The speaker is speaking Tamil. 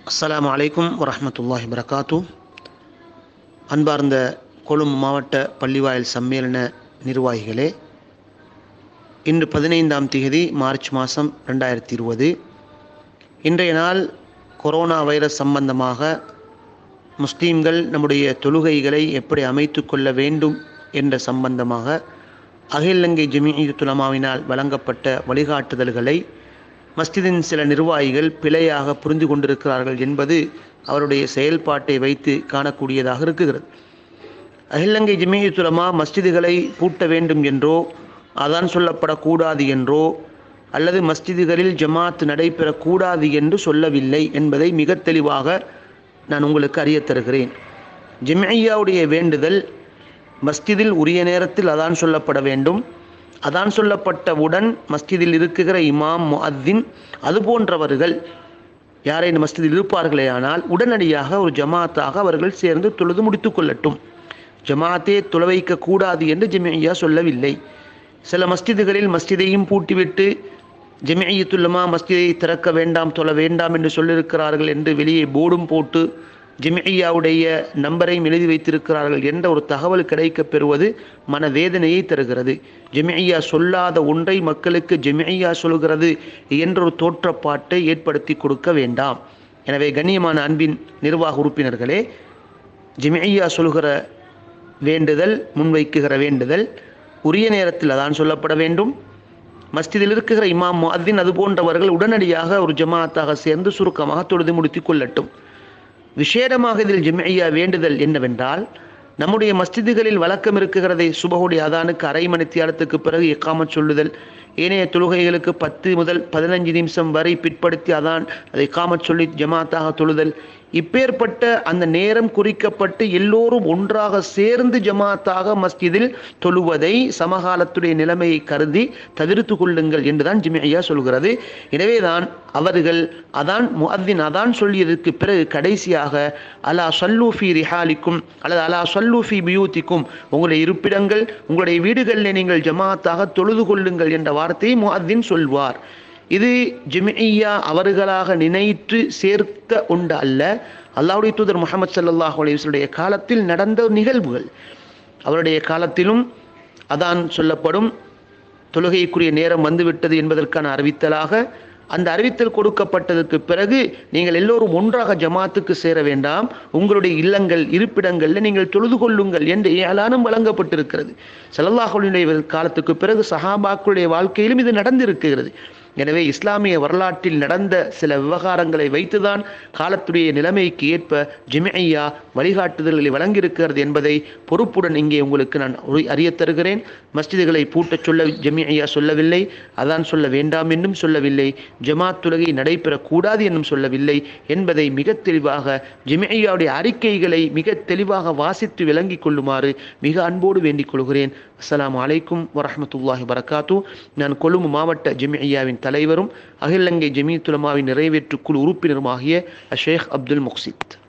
அஸ்ஸலாமு அலைக்கும் வரஹ்மத்துல்லாஹி வரகாத்து அன்பார்ந்த கொழும்பு மாவட்ட பள்ளிவாயல் சம்மேளன நிர்வாகிகளே இன்று பதினைந்தாம் தேதி மார்ச் மாதம் ரெண்டாயிரத்தி இருபது இன்றைய நாள் கொரோனா வைரஸ் சம்பந்தமாக முஸ்லீம்கள் நம்முடைய தொழுகைகளை எப்படி அமைத்து கொள்ள வேண்டும் என்ற சம்பந்தமாக அகில இலங்கை ஜமீத்துலமாவினால் வழங்கப்பட்ட வழிகாட்டுதல்களை மஸ்ஜிதின் சில நிர்வாகிகள் பிழையாக புரிந்து கொண்டிருக்கிறார்கள் என்பது அவருடைய செயல்பாட்டை வைத்து காணக்கூடியதாக இருக்குகிறது அகிலங்கை ஜமீத்துலமா மஸ்ஜிதுகளை பூட்ட வேண்டும் என்றோ அதான் சொல்லப்படக்கூடாது என்றோ அல்லது மஸ்ஜிதுகளில் ஜமாத் நடைபெறக்கூடாது என்று சொல்லவில்லை என்பதை மிக தெளிவாக நான் உங்களுக்கு அறிய தருகிறேன் ஜிமையாவுடைய வேண்டுதல் மஸ்ஜிதில் உரிய நேரத்தில் அதான் சொல்லப்பட வேண்டும் அதான் சொல்லப்பட்டவுடன் மஸ்ஜிதில் இருக்குகிற இமாம் முஅத்தின் அது போன்றவர்கள் யாரை இந்த மஸ்ஜிதில் இருப்பார்களே ஆனால் உடனடியாக ஒரு ஜமாத்தாக அவர்கள் சேர்ந்து தொழுது முடித்து கொள்ளட்டும் ஜமாத்தே தொலை வைக்கக்கூடாது என்று ஜமியா சொல்லவில்லை சில மஸ்ஜிதுகளில் மஸ்ஜிதையும் பூட்டிவிட்டு ஜமியத்துல்லமா மஸ்ஜிதை திறக்க வேண்டாம் தொழ வேண்டாம் என்று சொல்லியிருக்கிறார்கள் என்று வெளியே போர்டும் போட்டு ஜமியாவுடைய நம்பரையும் எழுதி வைத்திருக்கிறார்கள் என்ற ஒரு தகவல் கிடைக்கப் பெறுவது மனவேதனையை தருகிறது ஜமியா சொல்லாத ஒன்றை மக்களுக்கு ஜமியா சொல்கிறது என்ற ஒரு தோற்றப்பாட்டை ஏற்படுத்தி கொடுக்க வேண்டாம் எனவே கண்ணியமான அன்பின் நிர்வாக உறுப்பினர்களே ஜமியா சொல்கிற வேண்டுதல் முன்வைக்குகிற வேண்டுதல் உரிய நேரத்தில் அதான் சொல்லப்பட வேண்டும் மஸ்ஜிதில் இருக்கிற இமாம் முஅத்தின் அது போன்றவர்கள் உடனடியாக ஒரு ஜமாத்தாக சேர்ந்து சுருக்கமாக தொழுது முடித்து கொள்ளட்டும் விசேடமாக இதில் ஜிமையா வேண்டுதல் என்னவென்றால் நம்முடைய மஸ்ஜிதுகளில் வழக்கம் இருக்குகிறதை சுபகுடைய அதானுக்கு அரை மணி தியாலத்துக்கு பிறகு எக்காமச் சொல்லுதல் ஏனைய தொழுகைகளுக்கு பத்து முதல் பதினஞ்சு நிமிஷம் வரை பிற்படுத்தி அதான் அதை காமச் சொல்லி ஜமாத்தாக தொழுதல் இப்பேற்பட்ட அந்த நேரம் குறிக்கப்பட்டு எல்லோரும் ஒன்றாக சேர்ந்து ஜமாத்தாக மஸ்ஜிதில் தொழுவதை சமகாலத்துடைய நிலைமையை கருதி தவிர்த்து கொள்ளுங்கள் என்றுதான் ஜிமையா சொல்கிறது எனவேதான் அவர்கள் அதான் முஅத்தின் அதான் சொல்லியதற்கு பிறகு கடைசியாக அலா சல்லூஃபி ரிஹாலிக்கும் அல்லது அலா சல்லூஃபி பியூத்திக்கும் உங்களுடைய இருப்பிடங்கள் உங்களுடைய வீடுகளில் நீங்கள் ஜமாத்தாக தொழுது கொள்ளுங்கள் என்ற வார்த்தையை முஅத்தின் சொல்வார் இது ஜிமியா அவர்களாக நினைத்து சேர்த்த உண்டு அல்ல அல்லாவுடைய தூதர் முகமது சல்லாஹ் அலைவசுடைய காலத்தில் நடந்த நிகழ்வுகள் அவருடைய காலத்திலும் அதான் சொல்லப்படும் தொழுகைக்குரிய நேரம் வந்துவிட்டது என்பதற்கான அறிவித்தலாக அந்த அறிவித்தல் கொடுக்கப்பட்டதற்கு பிறகு நீங்கள் எல்லோரும் ஒன்றாக ஜமாத்துக்கு சேர வேண்டாம் உங்களுடைய இல்லங்கள் இருப்பிடங்களில் நீங்கள் தொழுது கொள்ளுங்கள் என்று ஏலானும் வழங்கப்பட்டிருக்கிறது செல்லல்லாஹுடைய காலத்துக்கு பிறகு சஹாபாக்களுடைய வாழ்க்கையிலும் இது நடந்திருக்கிறது எனவே இஸ்லாமிய வரலாற்றில் நடந்த சில விவகாரங்களை வைத்துதான் காலத்துடைய நிலைமைக்கு ஏற்ப ஜிமையா வழிகாட்டுதல்களை வழங்கியிருக்கிறது என்பதை பொறுப்புடன் இங்கே உங்களுக்கு நான் அறிய தருகிறேன் மஸ்ஜிதுகளை பூட்டச் சொல்ல ஜமியா சொல்லவில்லை அதான் சொல்ல வேண்டாம் என்றும் சொல்லவில்லை ஜமாத் துலகை நடைபெறக்கூடாது என்றும் சொல்லவில்லை என்பதை மிக தெளிவாக ஜிமையாவுடைய அறிக்கைகளை மிக தெளிவாக வாசித்து விளங்கிக் கொள்ளுமாறு மிக அன்போடு வேண்டிக் கொள்கிறேன் அஸ்லாம் அலைக்கும் வரமத்துல்லாஹி வரகாத்து நான் கொழும்பு மாவட்ட ஜிமியாவின் தலைவரும் அகிலங்கை ஜமீத்துலமாவின் நிறைவேற்று குழு உறுப்பினருமாகிய ஷேக் அப்துல் முக்சித்